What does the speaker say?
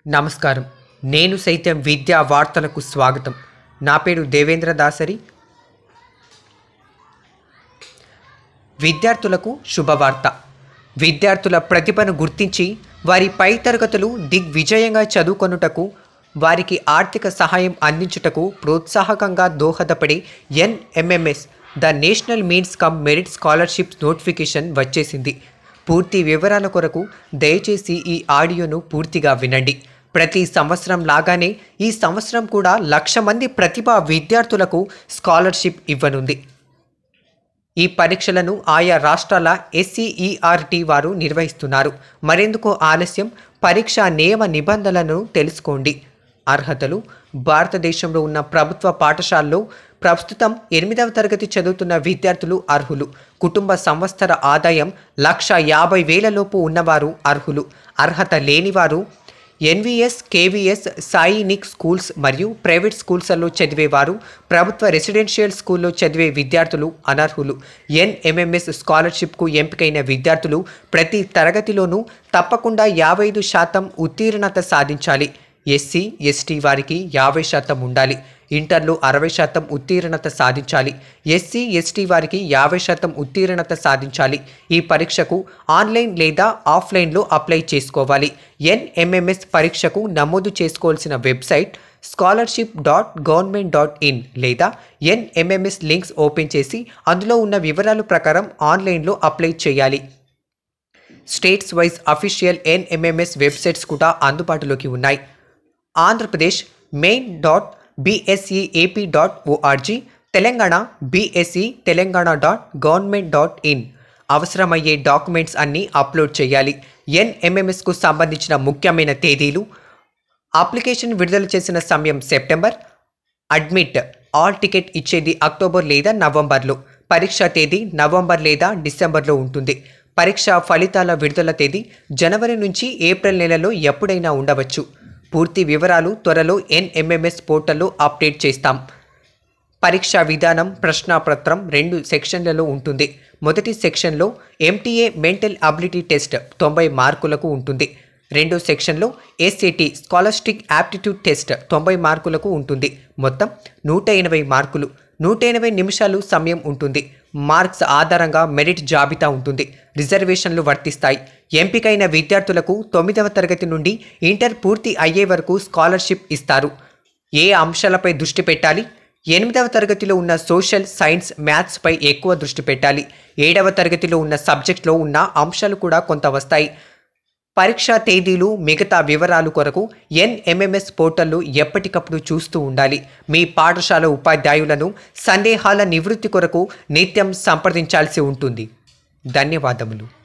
నమస్కారం నేను సైతం విద్యా వార్తలకు స్వాగతం నా పేరు దేవేంద్ర దాసరి విద్యార్థులకు శుభవార్త విద్యార్థుల ప్రతిభను గుర్తించి వారి పై తరగతులు దిగ్విజయంగా చదువుకొనుటకు వారికి ఆర్థిక సహాయం అందించుటకు ప్రోత్సాహకంగా దోహదపడే NMMS the national means cum merit scholarships notification వచ్చేసింది పూర్తి వివరాల కొరకు దయచేసి ఈ ఆడియోను పూర్తిగా వినండి ప్రతి సంవత్సరం లాగానే ఈ సంవత్సరం కూడా లక్ష మంది ప్రతిభా విద్యార్థులకు స్కాలర్షిప్ ఇవ్వనుంది ఈ పరీక్షలను ఆయా రాష్ట్రాల ఎస్సీఈఆర్టీ వారు నిర్వహిస్తున్నారు మరెందుకు ఆలస్యం పరీక్ష నియమ నిబంధనలను తెలుసుకోండి అర్హతలు భారతదేశంలో ఉన్న ప్రభుత్వ పాఠశాలలో ప్రస్తుతం ఎనిమిదవ తరగతి చదువుతున్న విద్యార్థులు అర్హులు కుటుంబ సంవత్సర ఆదాయం లక్ష యాభై వేలలోపు ఉన్నవారు అర్హులు అర్హత లేనివారు ఎన్విఎస్ కేవీఎస్ సాయినిక్ స్కూల్స్ మరియు ప్రైవేట్ స్కూల్స్లో చదివేవారు ప్రభుత్వ రెసిడెన్షియల్ స్కూల్లో చదివే విద్యార్థులు అనర్హులు ఎన్ఎంఎంఎస్ స్కాలర్షిప్కు ఎంపికైన విద్యార్థులు ప్రతి తరగతిలోనూ తప్పకుండా యాభై ఐదు శాతం ఉత్తీర్ణత సాధించాలి ఎస్సీ ఎస్టీ వారికి యాభై శాతం ఉండాలి ఇంటర్లో అరవై శాతం ఉత్తీర్ణత సాధించాలి ఎస్సీ ఎస్టీ వారికి యాభై శాతం ఉత్తీర్ణత సాధించాలి ఈ పరీక్షకు ఆన్లైన్ లేదా ఆఫ్లైన్లో అప్లై చేసుకోవాలి ఎన్ఎంఎంఎస్ పరీక్షకు నమోదు చేసుకోవాల్సిన website scholarship dot government dot in లేదా ఎన్ఎంఎంఎస్ లింక్స్ ఓపెన్ చేసి అందులో ఉన్న వివరాల ప్రకారం ఆన్లైన్లో అప్లై చేయాలి states wise official NMMS websites కూడా అందుబాటులోకి ఉన్నాయి Andhrapradesh main dot BSE AP dot org Telangana BSE Telangana dot government dot in అవసరమయ్యే డాక్యుమెంట్స్ అన్నీ అప్లోడ్ చేయాలి ఎన్ఎంఎంఎస్కు సంబంధించిన ముఖ్యమైన తేదీలు అప్లికేషన్ విడుదల చేసిన సమయం సెప్టెంబర్ అడ్మిట్ ఆల్ టికెట్ ఇచ్చేది అక్టోబర్ లేదా నవంబర్లో పరీక్ష తేదీ నవంబర్ లేదా డిసెంబర్లో ఉంటుంది పరీక్ష ఫలితాల విడుదల తేదీ జనవరి నుంచి ఏప్రిల్ నెలలో ఎప్పుడైనా ఉండవచ్చు పూర్తి వివరాలు త్వరలో ఎన్ఎంఎంఎస్ పోర్టల్లో అప్డేట్ చేస్తాం పరీక్షా విధానం ప్రశ్నాపత్రం రెండు సెక్షన్లలో ఉంటుంది మొదటి సెక్షన్లో ఎంటీఏ మెంటల్ అబిలిటీ టెస్ట్ తొంభై మార్కులకు ఉంటుంది రెండో సెక్షన్లో ఎస్ఏటి స్కాలర్స్టిక్ యాప్టిట్యూడ్ టెస్ట్ తొంభై మార్కులకు ఉంటుంది మొత్తం నూట ఎనభై మార్కులు నూట ఎనభై నిమిషాలు సమయం ఉంటుంది మార్క్స్ ఆధారంగా మెరిట్ జాబితా ఉంటుంది రిజర్వేషన్లు వర్తిస్తాయి ఎంపికైన విద్యార్థులకు తొమ్మిదవ తరగతి నుండి ఇంటర్ పూర్తి అయ్యే వరకు స్కాలర్షిప్ ఇస్తారు ఏ అంశాలపై దృష్టి పెట్టాలి ఎనిమిదవ తరగతిలో ఉన్న సోషల్ సైన్స్ మ్యాథ్స్పై ఎక్కువ దృష్టి పెట్టాలి ఏడవ తరగతిలో ఉన్న సబ్జెక్ట్లో ఉన్న అంశాలు కూడా కొంత వస్తాయి పరీక్షా తేదీలు మిగతా వివరాలు కొరకు ఎన్ఎంఎంఎస్ పోర్టల్లో ఎప్పటికప్పుడు చూస్తూ ఉండాలి మీ పాఠశాల ఉపాధ్యాయులను సందేహాల నివృత్తి కొరకు నిత్యం సంప్రదించాల్సి ఉంటుంది ధన్యవాదములు